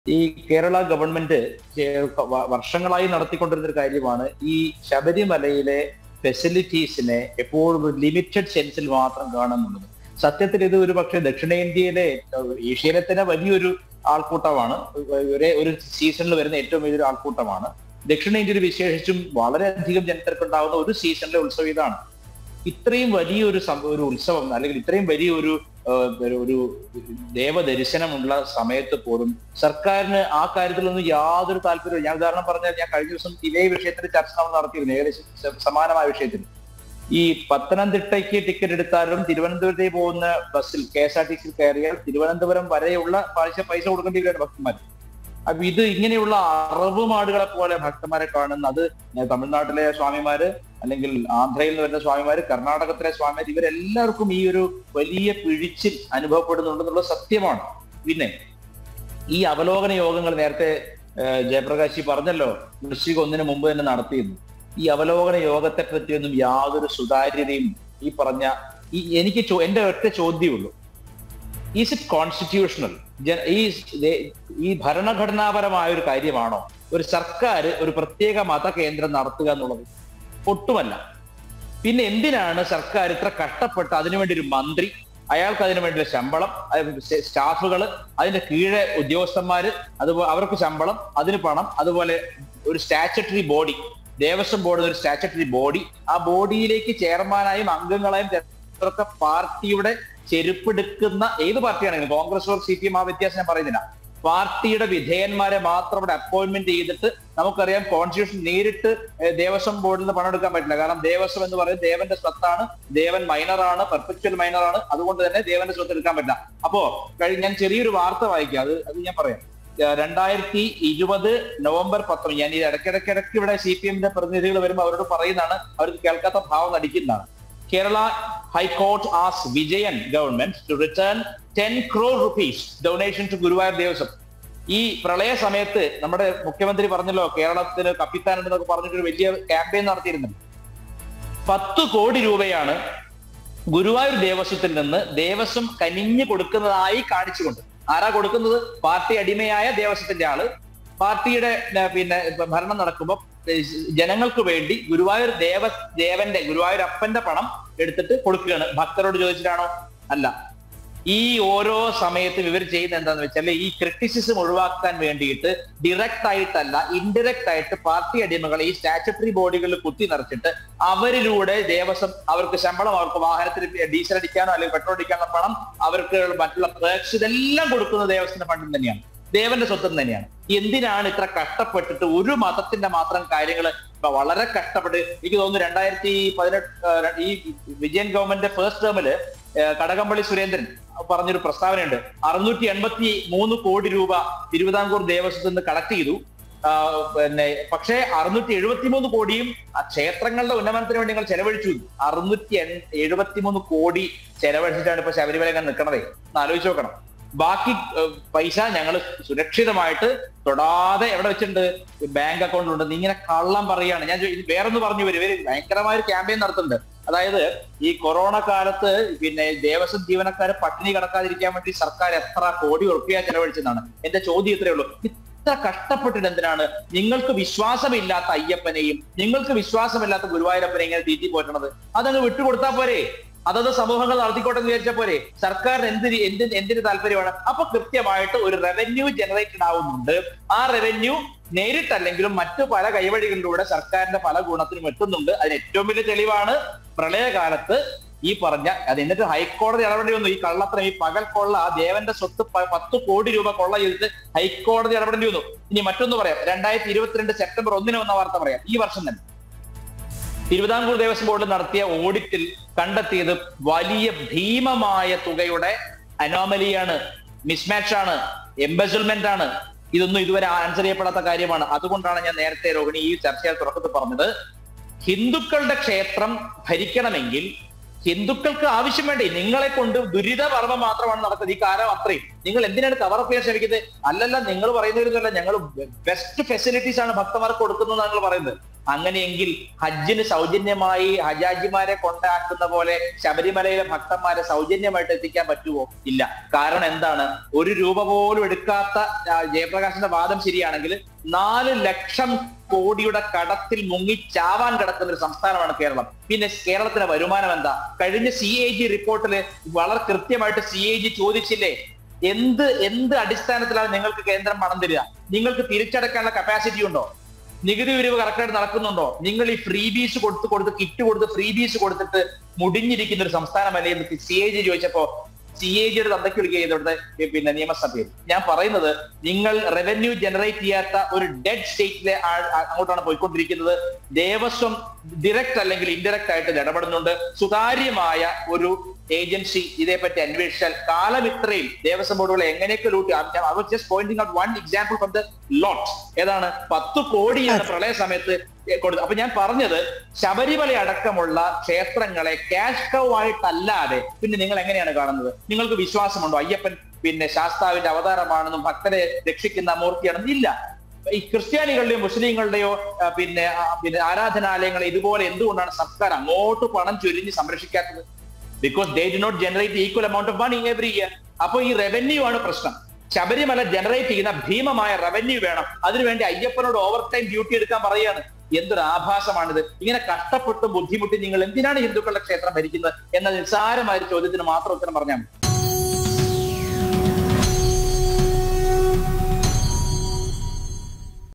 ഈ കേരള ഗവൺമെന്റ് ചെ- വ- വർഷങ്ങളായി നടത്തിക്കൊണ്ടിരുന്ന ഒരു കാര്യമാണ് ഈ ശബരിമലയിലെ ഫെസിലിറ്റീസിനെ എപ്പോഴും ലിമിറ്റഡ് സെൻസിൽ മാത്രം കാണുന്നുള്ളത് സത്യത്തിൽ ഇത് ഒരു പക്ഷേ ദക്ഷിണേന്ത്യയിലെ ഏഹ്, ഏഷ്യയിലെ തന്നെ വലിയൊരു ആൾക്കൂട്ടമാണ് ഒരേ ഒരു സീസണിൽ വരുന്ന ഏറ്റവും വലിയൊരു ആൾക്കൂട്ടമാണ് ദക്ഷിണേന്ത്യയിൽ വിശേഷിച്ചും വളരെയധികം ജനത്തിരക്കുണ്ടാകുന്ന ഒരു സീസണിലെ ഉത്സവം ഇതാണ് ഇത്രയും വലിയൊരു സം- ഒരു ഉത്സവം അല്ലെങ്കിൽ ഇത്രയും വലിയൊരു ഏഹ്, ഒരു- ഒരു ദേവദർശനമുള്ള സമയത്ത് പോലും സർക്കാരിന് ആ കാര്യത്തിലൊന്നും യാതൊരു താല്പര്യവും ഞാൻ ഉദാഹരണം പറഞ്ഞാൽ ഞാൻ കഴിഞ്ഞ ദിവസം ഇതേ വിഷയത്തിൽ ചർച്ച നമ്മൾ നടത്തിയിരുന്നു ഏകദേശം സ- സമാനമായ വിഷയത്തിൽ ഈ പത്തനംതിട്ടയ്ക്ക് ടിക്കറ്റ് എടുത്താലും തിരുവനന്തപുരത്തേക്ക് പോകുന്ന ബസ്സിൽ കെ എസ് ആർ ടി സിയിൽ കയറിയാൽ തിരുവനന്തപുരം വരെയുള്ള പൈസ പൈസ കൊടുക്കേണ്ടി വരികയാണ് ഭക്തന്മാർ അപ്പൊ ഇത് ഇങ്ങനെയുള്ള അറബ് മാടുകളെ പോലെ ഭക്തന്മാരെ കാണുന്ന അത് തമിഴ്നാട്ടിലെ സ്വാമിമാര് അല്ലെങ്കിൽ ആന്ധ്രയിൽ നിന്ന് വരുന്ന സ്വാമിമാര് കർണാടകത്തിലെ സ്വാമിമാർ ഇവരെല്ലാവർക്കും ഈ ഒരു വലിയ പിഴിച്ചിൽ അനുഭവപ്പെടുന്നുണ്ടെന്നുള്ള സത്യമാണ് പിന്നെ ഈ അവലോകന യോഗങ്ങൾ നേരത്തെ ഏഹ്, ജയപ്രകാശ് പറഞ്ഞല്ലോ വൃശ്ചിക ഒന്നിന് മുമ്പ് തന്നെ നടത്തിയിരുന്നു ഈ അവലോകന യോഗത്തെ പറ്റിയൊന്നും യാതൊരു സുതാര്യതയും ഈ പറഞ്ഞ ഈ എനിക്ക് ചോ- എന്റെ ഒറ്റ ചോദ്യമുള്ളൂ ഈസ് ഇറ്റ് കോൺസ്റ്റിറ്റ്യൂഷണൽ ഈ ദേ- ഈ ഭരണഘടനാപരമായ ഒരു കാര്യമാണോ ഒരു സർക്കാർ ഒരു പ്രത്യേക മതകേന്ദ്രം നടത്തുക എന്നുള്ളത് ഒട്ടുമല്ല പിന്നെ എന്തിനാണ് സർക്കാർ ഇത്ര കഷ്ടപ്പെട്ട് അതിനുവേണ്ടി ഒരു മന്ത്രി അയാൾക്ക് അതിനു വേണ്ടി ശമ്പളം സ്റ്റാഫുകൾ അതിന്റെ കീഴെ ഉദ്യോഗസ്ഥന്മാര് അതുപോലെ അവർക്ക് ശമ്പളം അതിന് പണം അതുപോലെ ഒരു സ്റ്റാച്ചറ്ററി ബോഡി ദേവസ്വം ബോർഡ് ഒരു സ്റ്റാച്ചറ്ററി ബോഡി ആ ബോഡിയിലേക്ക് ചെയർമാനായും അംഗങ്ങളായും ഒക്കെ പാർട്ടിയുടെ ചെരുപ്പെടുക്കുന്ന ഏത് പാർട്ടിയാണെങ്കിലും കോൺഗ്രസ് സി പി എം ആ വ്യത്യാസം ഞാൻ പറയുന്നില്ല പാർട്ടിയുടെ വിധേയന്മാരെ മാത്രം ഇവിടെ അപ്പോയിന്റ്മെന്റ് ചെയ്തിട്ട് നമുക്കറിയാം കോൺസ്റ്റിറ്റ്യൂഷൻ നേരിട്ട് ഏഹ്, ദേവസ്വം ബോർഡിൽ നിന്ന് പണം എടുക്കാൻ പറ്റില്ല കാരണം ദേവസ്വം എന്ന് പറയുന്നത് ദേവന്റെ സ്വത്താണ് ദേവൻ മൈനറാണ് പെർഫെക്ച്വൽ മൈനറാണ് അതുകൊണ്ട് തന്നെ ദേവന്റെ സ്വത്ത് എടുക്കാൻ പറ്റില്ല അപ്പോ കഴിഞ്ഞ ഞാൻ ചെറിയൊരു വാർത്ത വായിക്കാം അത് അത് ഞാൻ പറയാം ഏഹ്, രണ്ടായിരത്തി ഇരുപത് നവംബർ പത്തൊമ്പത് ഞാൻ ഈ ഇടയ്ക്കിടയ്ക്കിടയ്ക്ക് ഇവിടെ സി പി എമ്മിന്റെ പ്രതിനിധികൾ വരുമ്പോൾ അവരോട് പറയുന്നതാണ് അവർക്ക് കേൾക്കാത്ത ഭാവം നടിക്കുന്നതാണ് Kerala high court as Vijayan government to return ten crore rupees donation to Guruvayur Devaswom ഈ പ്രളയ സമയത്ത് നമ്മുടെ മുഖ്യമന്ത്രി പറഞ്ഞല്ലോ കേരളത്തിന് കപ്പിത്താനുണ്ടെന്നൊക്കെ പറഞ്ഞിട്ട് വലിയ ക്യാമ്പയിൻ നടത്തിയിരുന്നത് പത്ത് കോടി രൂപയാണ് ഗുരുവായൂർ ദേവസ്വത്തിൽ നിന്ന് ദേവസ്വം കനിഞ്ഞു കൊടുക്കുന്നതായി കാണിച്ചുകൊണ്ട് ആരാ കൊടുക്കുന്നത് പാർട്ടി അടിമയായ ദേവസ്വത്തിന്റെ ആള് പാർട്ടിയുടെ ഏർ, പിന്നെ ഭരണം നടക്കുമ്പോൾ ഏർ, ജനങ്ങൾക്ക് വേണ്ടി ഗുരുവായൂർ ദേവ ദേവന്റെ ഗുരുവായൂർ അപ്പന്റെ പണം എടുത്തിട്ട് കൊടുക്കുകയാണ് ഭക്തരോട് ചോദിച്ചിട്ടാണോ അല്ല ഈ ഓരോ സമയത്തും ഇവർ ചെയ്യുന്ന എന്താന്ന് വെച്ചാൽ ഈ ക്രിറ്റിസിസം ഒഴിവാക്കാൻ വേണ്ടിയിട്ട് ഡയറക്റ്റ് ആയിട്ടല്ല ഇൻഡയറക്റ്റ് ആയിട്ട് പാർട്ടി അടിമകളെ ഈ സ്റ്റാച്യൂട്ടറി ബോഡികളിൽ കുത്തി നിറച്ചിട്ട് അവരിലൂടെ ദേവസ്വം അവർക്ക് ശമ്പളം അവർക്ക് വാഹനത്തിന് ഡീസൽ അടിക്കാനോ അല്ലെങ്കിൽ പെട്രോൾ അടിക്കാനോ പണം അവർക്ക് മറ്റുള്ള പേർക്സ് ഇതെല്ലാം കൊടുക്കുന്നത് ദേവസ്വത്തിന്റെ ഫണ്ടിൽ തന്നെയാണ് ദേവന്റെ സ്വത്തം തന്നെയാണ് എന്തിനാണ് ഇത്ര കഷ്ടപ്പെട്ടിട്ട് ഒരു മതത്തിന്റെ മാത്രം കാര്യങ്ങൾ വളരെ കഷ്ടപ്പെട്ട് എനിക്ക് തോന്നുന്നു രണ്ടായിരത്തി പതിനെട്ട് ഈ വിജയൻ ഗവൺമെന്റ് ഫസ്റ്റ് ടേമില് കടകംപള്ളി സുരേന്ദ്രൻ പറഞ്ഞൊരു പ്രസ്താവനയുണ്ട് അറുന്നൂറ്റി എൺപത്തി മൂന്ന് കോടി രൂപ തിരുവിതാംകൂർ ദേവസ്വത്തിൽ നിന്ന് കളക്ട് ചെയ്തു ആ, പിന്നെ പക്ഷേ അറുന്നൂറ്റി എഴുപത്തി മൂന്ന് കോടിയും ആ ക്ഷേത്രങ്ങളുടെ ഉന്നമനത്തിന് വേണ്ടി ഞങ്ങൾ ചെലവഴിച്ചു അറുന്നൂറ്റി എഴുപത്തി മൂന്ന് കോടി ചെലവഴിച്ചിട്ടാണ് ഇപ്പൊ ശബരിമല ഇങ്ങനെ നിൽക്കണതേ ഒന്ന് ആലോചിച്ച് നോക്കണം ബാക്കി ഏഹ്, പൈസ ഞങ്ങൾ സുരക്ഷിതമായിട്ട് തൊടാതെ എവിടെ വെച്ചിട്ടുണ്ട് ബാങ്ക് അക്കൗണ്ടിലുണ്ട് നീ ഇങ്ങനെ കള്ളം പറയാണ് ഞാൻ ചോ- ഇത് വേറൊന്ന് പറഞ്ഞു വരും ഇവര് ഭയങ്കരമായ ഒരു ക്യാമ്പയിൻ നടത്തുന്നുണ്ട് അതായത് ഈ കൊറോണ കാലത്ത് പിന്നെ ദേവസ്വം ജീവനക്കാരെ പട്ടിണി കിടക്കാതിരിക്കാൻ വേണ്ടി സർക്കാർ എത്ര കോടി ഉറപ്പിയ ചെലവഴിച്ചെന്നാണ് എന്റെ ചോദ്യം ഇത്രയേ ഉള്ളൂ ഇത്ര കഷ്ടപ്പെട്ടിട്ട് എന്തിനാണ് നിങ്ങൾക്ക് വിശ്വാസമില്ലാത്ത അയ്യപ്പനെയും നിങ്ങൾക്ക് വിശ്വാസമില്ലാത്ത ഗുരുവായൂരപ്പനെ ഇങ്ങനെ തീറ്റി പോറ്റണത് അതങ്ങ് വിട്ടുകൊടുത്താൽ പോരെ അതത് സമൂഹങ്ങൾ നടത്തിക്കോട്ടെ എന്ന് വിചാരിച്ച പോരെ സർക്കാരിന് എന്തിന് എന്ത് എന്തിന് താല്പര്യമാണ് അപ്പൊ കൃത്യമായിട്ട് ഒരു റവന്യൂ ജനറേറ്റഡ് ആവുന്നുണ്ട് ആ റവന്യൂ നേരിട്ടല്ലെങ്കിലും മറ്റു പല കൈവഴികളിലൂടെ സർക്കാരിന്റെ പല ഗുണത്തിനും എത്തുന്നുണ്ട് അതിന് ഏറ്റവും വലിയ തെളിവാണ് പ്രളയകാലത്ത് ഈ പറഞ്ഞ അത് എന്നിട്ട് ഹൈക്കോടതി ഇടപെടേണ്ടി വന്നു ഈ കള്ളത്തരം ഈ പകൽ കൊള്ള ആ ദേവന്റെ സ്വത്ത് പ- പത്ത് കോടി രൂപ കൊള്ള ചെയ്തിട്ട് ഹൈക്കോടതി ഇടപെടേണ്ടി വന്നു ഇനി മറ്റൊന്ന് പറയാം രണ്ടായിരത്തി ഇരുപത്തിരണ്ട് സെപ്റ്റംബർ ഒന്നിന് വന്ന വാർത്ത പറയാം ഈ വർഷം തന്നെ തിരുവിതാംകൂർ ദേവസ്വം ബോർഡ് നടത്തിയ ഓഡിറ്റിൽ കണ്ടെത്തിയത് വലിയ ഭീമമായ തുകയുടെ അനോമലിയാണ് മിസ്മാച്ച് ആണ് എംബസിൽമെന്റ് ആണ് ഇതൊന്നും ഇതുവരെ ആൻസർ ചെയ്യപ്പെടാത്ത കാര്യമാണ് അതുകൊണ്ടാണ് ഞാൻ നേരത്തെ രോഹിണി ഈ ചർച്ചയിൽ തുടക്കത്തിൽ പറഞ്ഞത് ഹിന്ദുക്കളുടെ ക്ഷേത്രം ഭരിക്കണമെങ്കിൽ ഹിന്ദുക്കൾക്ക് ആവശ്യം വേണ്ടേ നിങ്ങളെ കൊണ്ട് ദുരിത പർവ്വം മാത്രമാണ് നടക്കുന്നത് ഈ കാലം അത്രയും നിങ്ങൾ എന്തിനാണ് കവറപ്പ് ചെയ്യാൻ ശ്രമിക്കുന്നത് അല്ലല്ല നിങ്ങൾ പറയുന്നവരൊന്നുമല്ല ഞങ്ങൾ ബെസ്റ്റ് ഫെസിലിറ്റീസ് ആണ് ഭക്തന്മാർക്ക് കൊടുക്കുന്നതാണ് നിങ്ങൾ പറയുന്നത് അങ്ങനെയെങ്കിൽ ഹജ്ജിന് സൗജന്യമായി ഹജാജിമാരെ കൊണ്ടാക്കുന്ന പോലെ ശബരിമലയിലെ ഭക്തന്മാരെ സൗജന്യമായിട്ട് എത്തിക്കാൻ പറ്റുമോ ഇല്ല കാരണം എന്താണ് ഒരു രൂപ പോലും എടുക്കാത്ത ആ, ജയപ്രകാശിന്റെ വാദം ശരിയാണെങ്കിൽ നാല് ലക്ഷം കോടിയുടെ കടത്തിൽ മുങ്ങി ചാവാൻ കിടക്കുന്ന ഒരു സംസ്ഥാനമാണ് കേരളം പിന്നെ കേരളത്തിന്റെ വരുമാനം എന്താ കഴിഞ്ഞ സി എ ജി റിപ്പോർട്ടിൽ വളരെ കൃത്യമായിട്ട് സി എ ജി ചോദിച്ചില്ലേ എന്ത് എന്ത് അടിസ്ഥാനത്തിലാണ് നിങ്ങൾക്ക് കേന്ദ്രം പണം തരിക നിങ്ങൾക്ക് തിരിച്ചടക്കാനുള്ള കപ്പാസിറ്റി ഉണ്ടോ നികുതി പിരിവ് കറക്റ്റായിട്ട് നടക്കുന്നുണ്ടോ നിങ്ങൾ ഈ ഫ്രീ ബീസ് കൊടുത്ത് കൊടുത്ത് കിറ്റ് കൊടുത്ത് ഫ്രീ ബീസ് കൊടുത്തിട്ട് മുടിഞ്ഞിരിക്കുന്ന ഒരു സംസ്ഥാനമല്ലേ എന്ന് സി എ ജി ചോദിച്ചപ്പോ സി എ ജിയുടെ തന്തയ്ക്ക് വിളിക്കുക ഇവിടുത്തെ പിന്നെ നിയമസഭയിൽ ഞാൻ പറയുന്നത് നിങ്ങൾ റവന്യൂ ജനറേറ്റ് ചെയ്യാത്ത ഒരു ഡെഡ് സ്റ്റേറ്റിലെ ആൾ അങ്ങോട്ടാണ് പോയിക്കൊണ്ടിരിക്കുന്നത് ദേവസ്വം ഡയറക്റ്റ് അല്ലെങ്കിൽ ഇൻഡയറക്റ്റ് ആയിട്ട് ഇത് ഇടപെടുന്നുണ്ട് സുതാര്യമായ ഒരു ഏജൻസി ഇതേപ്പറ്റി അന്വേഷിച്ചാൽ കാലം ഇത്രയും ദേവസ്വം ബോർഡുകൾ എങ്ങനെയൊക്കെ ലൂട്ടി I was just pointing out one example from the lot ഏതാണ് പത്ത് കോടിയാണ് പ്രളയ സമയത്ത് കൊടുത്തത് അപ്പൊ ഞാൻ പറഞ്ഞത് ശബരിമല അടക്കമുള്ള ക്ഷേത്രങ്ങളെ ക്യാഷ് കൗ ആയിട്ടല്ലാതെ പിന്നെ നിങ്ങൾ എങ്ങനെയാണ് കാണുന്നത് നിങ്ങൾക്ക് വിശ്വാസമുണ്ടോ അയ്യപ്പൻ പിന്നെ ശാസ്താവിന്റെ അവതാരമാണെന്നും ഭക്തരെ രക്ഷിക്കുന്ന മൂർത്തിയാണെന്നും ഇല്ല ഈ ക്രിസ്ത്യാനികളുടെയോ മുസ്ലിങ്ങളുടെയോ ആ, പിന്നെ ആ, പിന്നെ ആരാധനാലയങ്ങളെ ഇതുപോലെ എന്തുകൊണ്ടാണ് സർക്കാർ അങ്ങോട്ട് പണം ചൊരിഞ്ഞ് സംരക്ഷിക്കാത്തത് because they do not generate equal amount of money every year അപ്പൊ ഈ റവന്യൂ ആണ് പ്രശ്നം ശബരിമല ജനറേറ്റ് ചെയ്യുന്ന ഭീമമായ റവന്യൂ വേണം അതിനുവേണ്ടി അയ്യപ്പനോട് ഓവർ ടൈം ഡ്യൂട്ടി എടുക്കാൻ പറയാണ് എന്തൊരു ആഭാസമാണിത് ഇങ്ങനെ കഷ്ടപ്പെട്ട് ബുദ്ധിമുട്ടി നിങ്ങൾ എന്തിനാണ് ഹിന്ദുക്കളുടെ ക്ഷേത്രം ഭരിക്കുന്നത് എന്ന നിസ്സാരമായ ഒരു ചോദ്യത്തിന് മാത്രം ഉത്തരം പറഞ്ഞാൽ മതി